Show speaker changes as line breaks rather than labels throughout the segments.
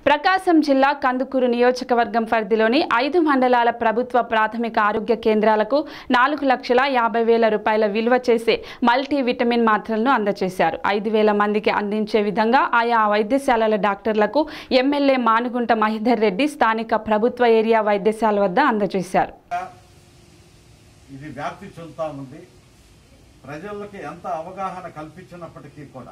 ప్రకాశం జిల్లా కందుకూరు నియోజకవర్గం పరిధిలోని ఐదు మండలాల ప్రభుత్వ ప్రాథమిక ఆరోగ్య కేంద్రాలకు నాలుగు లక్షల యాభై వేల రూపాయల విలువ చేసే మల్టీ విటమిన్ మాత్రలను అందజేశారు ఐదు వేల మందికి అందించే విధంగా ఆయా వైద్యశాలల డాక్టర్లకు ఎమ్మెల్యే మానుగుంట మహిధర్ రెడ్డి స్థానిక ప్రభుత్వ ఏరియా వైద్యశాల వద్ద అందజేశారు
ఇది వ్యాప్తి చెందుతా ఉంది ప్రజలకి ఎంత అవగాహన కల్పించినప్పటికీ కూడా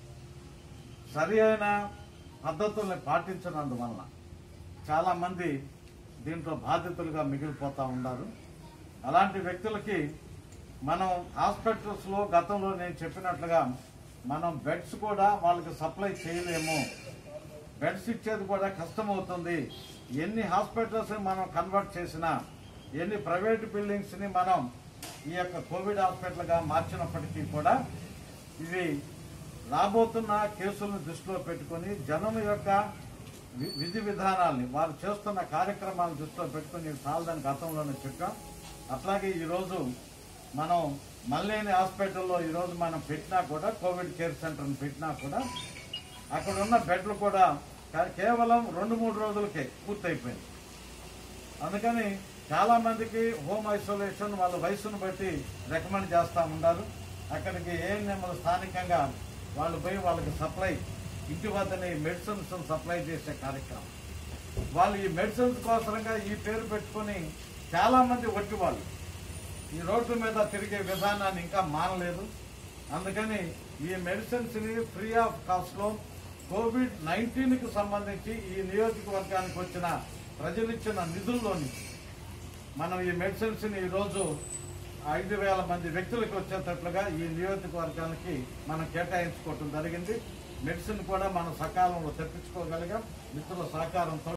సరి అయిన పద్ధతుల్ని పాటించినందువలన చాలామంది దీంట్లో బాధితులుగా మిగిలిపోతూ ఉన్నారు అలాంటి వ్యక్తులకి మనం హాస్పిటల్స్లో గతంలో నేను చెప్పినట్లుగా మనం బెడ్స్ కూడా వాళ్ళకి సప్లై చేయలేము బెడ్స్ ఇచ్చేది కూడా కష్టమవుతుంది ఎన్ని హాస్పిటల్స్ మనం కన్వర్ట్ చేసినా ఎన్ని ప్రైవేట్ బిల్డింగ్స్ని మనం ఈ యొక్క కోవిడ్ హాస్పిటల్గా మార్చినప్పటికీ కూడా ఇవి రాబోతున్న కేసులను దృష్టిలో పెట్టుకొని జనం యొక్క వి- విధి విధానాల్ని వారు చేస్తున్న కార్యక్రమాలను దృష్టిలో పెట్టుకొని ఇది చాలదని గతంలోనే చెప్పాం అట్లాగే ఈరోజు మనం మల్లేని హాస్పిటల్లో ఈరోజు మనం పెట్టినా కూడా కోవిడ్ కేర్ సెంటర్ని పెట్టినా కూడా అక్కడ ఉన్న బెడ్లు కూడా కా- కేవలం రెండు మూడు రోజులకే పూర్తయిపోయింది అందుకని చాలా మందికి హోమ్ ఐసోలేషన్ వాళ్ళ వయసును బట్టి రికమెండ్ చేస్తూ ఉన్నారు అక్కడికి ఏఎన్ఎంలు స్థానికంగా వాళ్ళు పోయి వాళ్ళకి సప్లై ఇంటి వద్దనే మెడిసిన్స్ సప్లై చేసే కార్యక్రమం వాళ్ళు ఈ మెడిసిన్స్ కోసరంగా ఈ పేరు పెట్టుకొని చాలా మంది వచ్చి వాళ్ళు ఈ రోడ్ల మీద తిరిగే విధానాన్ని ఇంకా మానలేదు అందుకని ఈ మెడిసిన్స్ ని ఫ్రీ ఆఫ్ కాస్ట్ లో కోవిడ్ నైన్టీన్ కి సంబంధించి ఈ నియోజకవర్గానికి వచ్చిన ప్రజలిచ్చిన నిధుల్లోని మనం ఈ మెడిసిన్స్ ని ఈ రోజు ఐదు వేల మంది వ్యక్తులకు వచ్చేటట్లుగా ఈ నియోజకవర్గానికి మనం కేటాయించుకోవటం జరిగింది మెడిసిన్ కూడా మనం సకాలంలో తెప్పించుకోగలిగాం మిత్రుల సహకారంతో